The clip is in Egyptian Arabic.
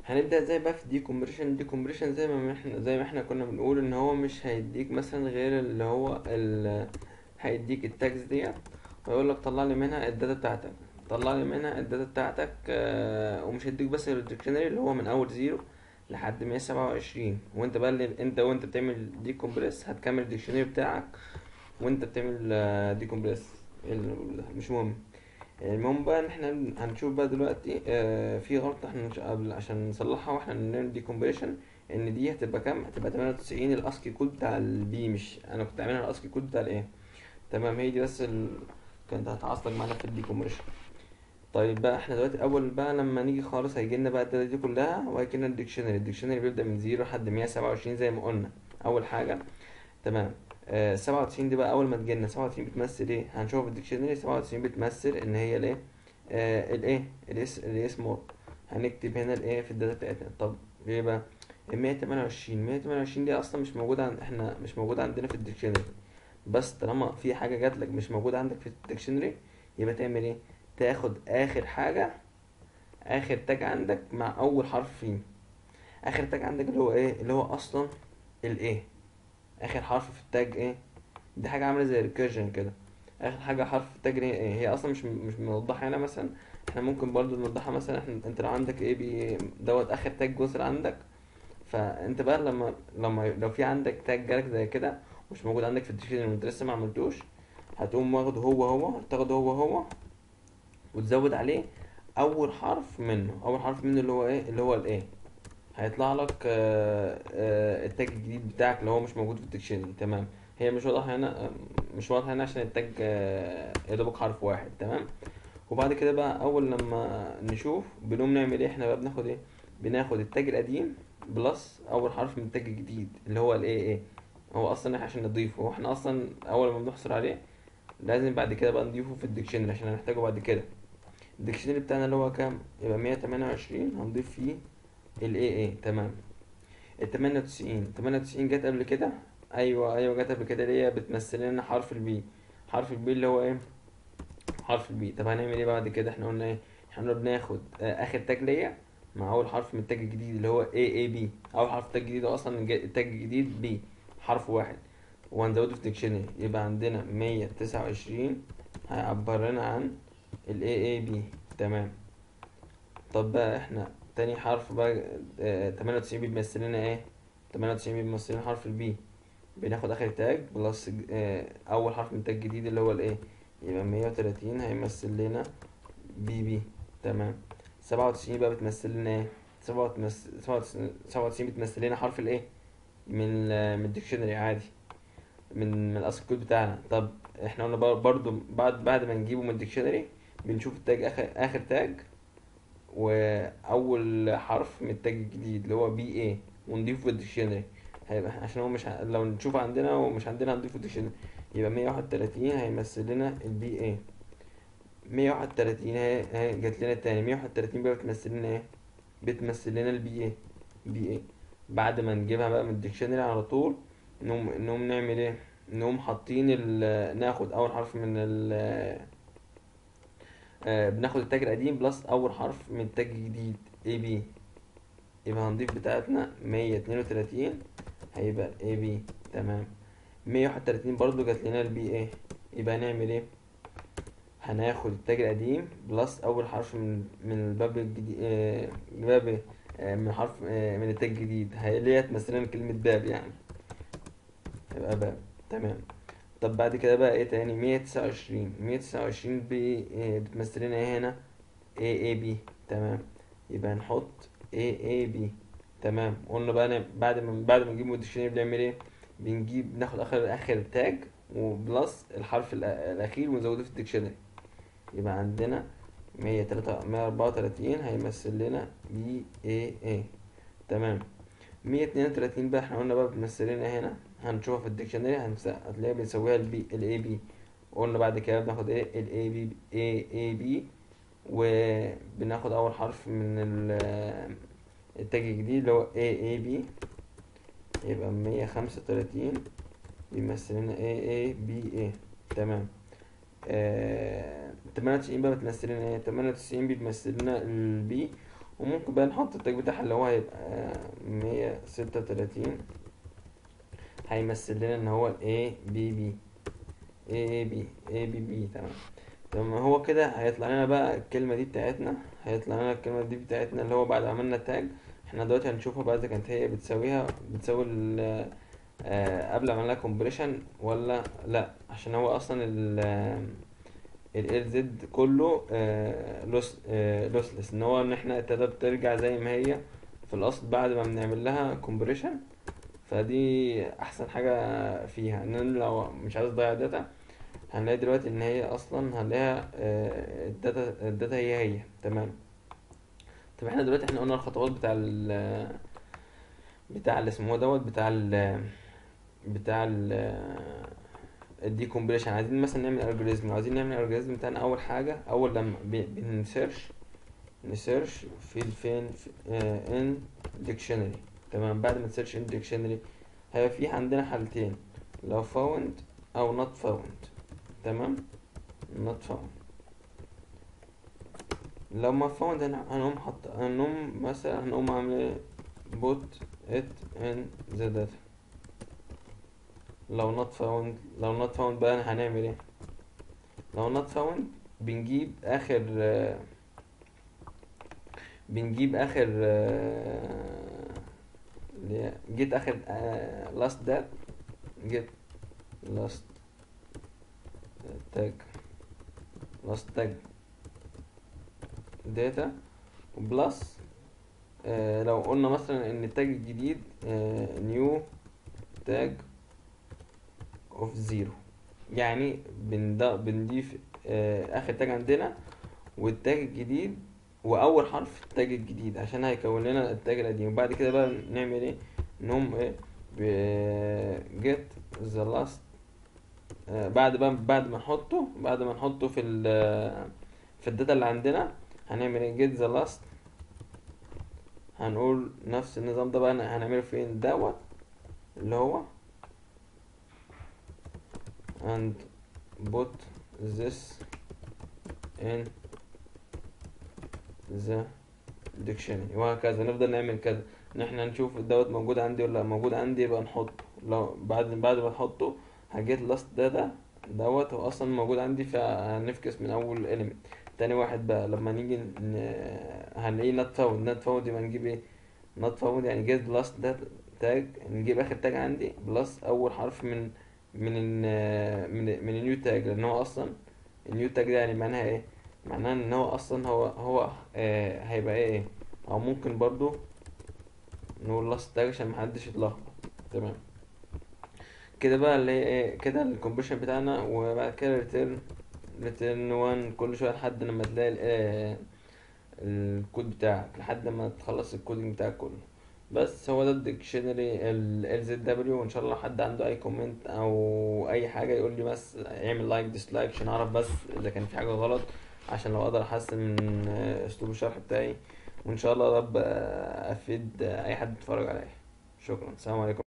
هنبدأ ازاي بقى في الديكومبريشن الديكومبريشن زي ما احنا زي ما احنا كنا بنقول ان هو مش هيديك مثلا غير اللي هو ال هيديك التاجز ديت ويقول لك طلع لي منها الداتا بتاعتك طلع لي منها الداتا بتاعتك آه، ومش هيديك بس الديكشنري اللي هو من اول زيرو لحد 127 وانت بقى اللي انت وانت بتعمل ديكومبريس هتكمل الديكشنري بتاعك وانت بتعمل ديكومبريس مش مهم المهم بقى ان احنا هنشوف بقى دلوقتي آه في غلطة احنا مش قبل عشان نصلحها واحنا بنعمل ديكومبريشن ان دي هتبقى كام هتبقى 98 الاسكي كود بتاع البي مش انا كنت عاملها الاسكي كود بتاع الايه تمام هي دي بس ال... كانت هتعصلك معانا في الديكومبريشن طيب بقى احنا دلوقتي اول بقى لما نيجي خالص هيجي لنا بقى الداتا دي كلها وهيجي لنا الديكشنري الديكشنري بيبدأ من زيرو لحد 127 زي ما قلنا اول حاجة تمام آه سبعة وتسعين دي بقى أول ما تجيلنا سبعة وتسعين بتمثل إيه؟ هنشوف في الديكشنري سبعة وتسعين بتمثل إن هي الإيه؟ آه الإيه؟ الإس الإس مور هنكتب هنا الإيه في الداتا بتاعتنا طب ليه بقى؟ المية تمانية وعشرين مية تمانية وعشرين دي أصلا مش موجودة عند إحنا مش موجودة عندنا في الديكشنري بس طالما في حاجة جاتلك مش موجودة عندك في الديكشنري يبقى تعمل إيه؟ تاخد آخر حاجة آخر تاج عندك مع أول حرف فيه آخر تاج عندك اللي هو إيه؟ اللي هو أصلا الإيه اخر حرف في التاج ايه دي حاجه عامله زي الريكيرجن كده اخر حاجه حرف في التاج هي ايه هي اصلا مش مش موضحه هنا مثلا احنا ممكن برضو نوضحها مثلا احنا انت لو عندك ايه بي دوت اخر تاج وصل عندك فانت بقى لما لما لو في عندك تاج جالك زي كده مش موجود عندك في الديكشنري وانت لسه ما عملتوش هتقوم واخده هو هو تاخده هو هو وتزود عليه اول حرف منه اول حرف منه اللي هو ايه اللي هو الايه هيطلع لك آه، آه، التاج الجديد بتاعك اللي هو مش موجود في الديكشنري تمام هي مش واضحه هنا آه، مش واضحه هنا عشان التاج آه، يا دوبك حرف واحد تمام وبعد كده بقى اول لما نشوف بنقوم نعمل ايه احنا بقى بناخد ايه بناخد التاج القديم بلس اول حرف من التاج الجديد اللي هو الايه ايه هو اصلا احنا عشان نضيفه هو احنا اصلا اول ما بنحصل عليه لازم بعد كده بقى نضيفه في الديكشنري عشان هنحتاجه بعد كده الديكشنري بتاعنا اللي هو كام يبقى 128 هنضيف فيه الاي اي تمام ال 98 98 جت قبل كده ايوه ايوه جت قبل كده اللي هي بتمثل لنا حرف البي حرف البي اللي هو ايه حرف البي طب هنعمل ايه بعد كده احنا قلنا ايه احنا بناخد آه، اخر تاج ليا مع اول حرف من التاج الجديد اللي هو اي اي بي اول حرف التاج الجديد هو اصلا الج- التاج الجديد بي حرف واحد وهنزوده في ديكشنري يبقى عندنا 129 هيعبر لنا عن الاي اي بي تمام طب بقى احنا تاني حرف بقى آه، 98 بيمثل لنا ايه 98 بيمثل لنا حرف البي بناخد اخر تاج بلس آه، اول حرف من التاج الجديد اللي هو الايه يبقى 130 هيمثل لنا بي بي تمام 97 بقى بتمثل لنا ايه 97 بتمثل لنا حرف الايه من ال- من الديكشنري عادي من من الاصل كود بتاعنا طب احنا قلنا بر- برضو بعد بعد ما نجيبه من الديكشنري بنشوف التاج اخر اخر تاج واول حرف من التاج الجديد اللي هو بي اي ونضيفه في الديكشنري هيبقى عشان هو مش ه... لو نشوف عندنا ومش عندنا هنضيفه في الديكشنري يبقى 131 هيمثل لنا البي اي 131 هي هي جات لنا التاني 131 بقى بتمثل لنا ايه بتمثل لنا البي اي بي اي بعد ما نجيبها بقى من الديكشنري على طول نقوم نقوم نعمل ايه نقوم حاطين ال... ناخد اول حرف من ال آه، بناخد التاج القديم بلس اول حرف من التاج الجديد اي بي يبقى هنضيف بتاعتنا مية اتنين وتلاتين هيبقى اي بي تمام مية واحد وتلاتين برضو جات لنا البي ايه يبقى هنعمل ايه هناخد التاج القديم بلس اول حرف من من الباب الجديد آه باب آه من حرف آه من التاج الجديد هي اللي هي تمثل لنا كلمة باب يعني يبقى باب تمام طب بعد كده بقى ايه تاني مية تسعة وعشرين مية تسعة وعشرين بي إيه بتمثل لنا ايه هنا اي اي بي تمام يبقى نحط اي اي بي تمام قلنا بقى ن- بعد ما بعد ما نجيب من الديكشنري بنعمل ايه بنجيب ناخد اخر اخر تاج وبلس الحرف الأ- الاخير ونزوده في الديكشنري يبقى عندنا مية تلاتة مية أربعة وتلاتين هيمثل لنا بي اي اي تمام مية اتنين وتلاتين بقى احنا قلنا بقى بتمثل لنا هنا هنشوفها في الديكشنري هنس- هتلاقيها بنسويها البي الاي بي قلنا بعد كده بناخد ايه الاي بي اي اي بي وبناخد اول حرف من ال- التاج الجديد اللي هو اي اي بي يبقى مية خمسة وتلاتين بيمثل لنا اي اي بي اي تمام آه، تمانية وتسعين بقى بتمثل لنا ايه تمانية وتسعين بيمثل لنا البي وممكن بقى نحط التاج بتاعها اللي هو هيبقى مية ستة وتلاتين هيمثل لنا ان هو ال A B B A B A B B تمام لما هو كده هيطلع لنا بقى الكلمة دي بتاعتنا هيطلع لنا الكلمة دي بتاعتنا اللي هو بعد ما عملنا تاج احنا دلوقتي هنشوفها بقى اذا كانت هي بتساويها بتساوي ال آه، قبل ما عملنا كومبريشن ولا لا عشان هو اصلا ال ال زد كله لوس لوسلس ان هو ان احنا التلاته بترجع زي ما هي في الاصل بعد ما بنعمل لها كومبريشن فدي احسن حاجه فيها ان أنا لو مش عايز اضيع داتا هنلاقي دلوقتي ان هي اصلا هنلاقيها آه، الداتا الداتا هي هي تمام طب احنا دلوقتي احنا قلنا الخطوات بتاع ال بتاع اللي اسمه دوت بتاع ال بتاع ال الديكومبريشن عايزين مثلا نعمل الجوريزم لو عايزين نعمل الجوريزم بتاعنا اول حاجه اول لما ب- بنسيرش نسيرش في فين ان ديكشنري تمام بعد ما نسيرش ان ديكشنري هيبقى في عندنا حالتين لو فاوند او نوت فاوند تمام نوت فاوند لو ما فاوند هنقوم حط هنقوم مثلا هنقوم عامل بوت ات ان ذا داتا لو not found لو not found بقى هنعمل ايه لو not found بنجيب اخر آه، بنجيب اخر آه، اللي هي جيت اخر آه، last that get last tag last tag data بلس آه لو قلنا مثلا ان التاج الجديد آه new tag اوف زيرو يعني بند- بنضيف آه، اخر تاج عندنا والتاج الجديد واول حرف في التاج الجديد عشان هيكون لنا التاج القديم وبعد كده بقى نعمل ايه نقوم ايه ب get the last آه، بعد بقى بعد ما نحطه بعد ما نحطه في ال في الداتا اللي عندنا هنعمل ايه get the last هنقول نفس النظام ده بقى هنعمله فين دوت اللي هو and put this in the dictionary وهكذا نفضل نعمل كذا ان احنا نشوف دوت موجود عندي ولا لأ. موجود عندي يبقى نحطه لو بعد بعد ما نحطه هجيت لاست داتا دوت هو اصلا موجود عندي فهنفكس من اول element تاني واحد بقى لما نيجي ن- هنلاقيه not found not found يبقى نجيب ايه not found يعني get last data تاج نجيب اخر تاج عندي بلس اول حرف من من ال من من النيو تاج لان هو اصلا النيو تاج ده يعني معناها ايه معناها ان هو اصلا هو هو آه هيبقى ايه او ممكن برضو نقول لاست تاج عشان محدش يتلخبط تمام كده بقى اللي هي ايه كده الكومبريشن بتاعنا وبعد كده ريتيرن ريتيرن 1 كل شويه لحد لما تلاقي ال- آه، الكود بتاعك لحد ما تخلص الكودينج بتاعك كله بس هو ده الديكشنري ال زد دبليو وان شاء الله حد عنده اي كومنت او اي حاجه يقول لي بس اعمل لايك ديسلايك عشان اعرف بس اذا كان في حاجه غلط عشان لو اقدر احسن من آه، اسلوب الشرح بتاعي وان شاء الله يا رب آه، افيد آه، اي حد بيتفرج عليا شكرا السلام عليكم